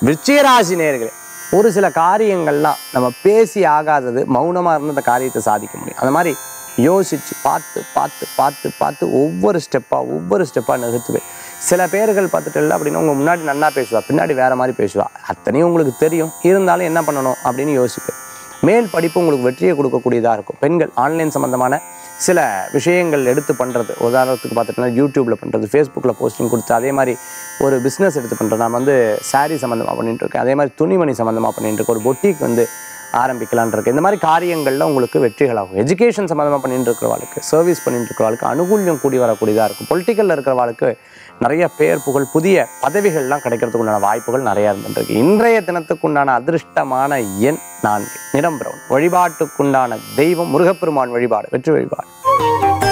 விருச்சிகராசி நேர்களே ஒரு சில காரியங்கள்லாம் நம்ம பேசி ஆகாதது மௌனமாக இருந்து அந்த காரியத்தை சாதிக்க முடியும் அந்த மாதிரி யோசிச்சு பார்த்து பார்த்து பார்த்து பார்த்து ஒவ்வொரு ஸ்டெப்பாக ஒவ்வொரு ஸ்டெப்பாக நகர்த்துவேன் சில பேர்கள் பார்த்துட்டு இல்லை அப்படின்னா உங்கள் முன்னாடி நன்னா பேசுவா பின்னாடி வேற மாதிரி பேசுவா அத்தனையும் உங்களுக்கு தெரியும் இருந்தாலும் என்ன பண்ணணும் அப்படின்னு யோசிப்பேன் மேல் படிப்பு உங்களுக்கு வெற்றியை கொடுக்கக்கூடியதாக இருக்கும் பெண்கள் ஆன்லைன் சம்மந்தமான சில விஷயங்கள் எடுத்து பண்ணுறது உதாரணத்துக்கு பார்த்துட்டோம்னா யூடியூப்பில் பண்ணுறது ஃபேஸ்புக்கில் போஸ்டிங் கொடுத்து அதே மாதிரி ஒரு பிஸ்னஸ் எடுத்து பண்ணுறது நான் வந்து saree சம்மந்தமாக பண்ணிட்டு இருக்கேன் அதே மாதிரி துணிமணி சம்மந்தமாக பண்ணிட்டு இருக்கேன் ஒரு பொட்டிக் வந்து ஆரம்பிக்கலான் இருக்கு இந்த மாதிரி காரியங்களில் உங்களுக்கு வெற்றிகளாகும் எஜுகேஷன் சம்மந்தமாக பண்ணிட்டு இருக்கிறவாளுக்கு சர்வீஸ் பண்ணிட்டு இருக்கிறவாளுக்கு அனுகூல்யம் கூடி வரக்கூடியதாக இருக்கும் பொலிட்டிக்கலில் இருக்கிறவாளுக்கு நிறைய பேர் புகழ் புதிய பதவிகள்லாம் கிடைக்கிறதுக்கு உண்டான வாய்ப்புகள் நிறையா இருந்துருக்கு இன்றைய தினத்துக்குண்டான அதிர்ஷ்டமான எண் நான்கு நிறம் பிரவுன் வழிபாட்டுக்குண்டான தெய்வம் முருகப்பெருமான் வழிபாடு வெற்றி வழிபாடு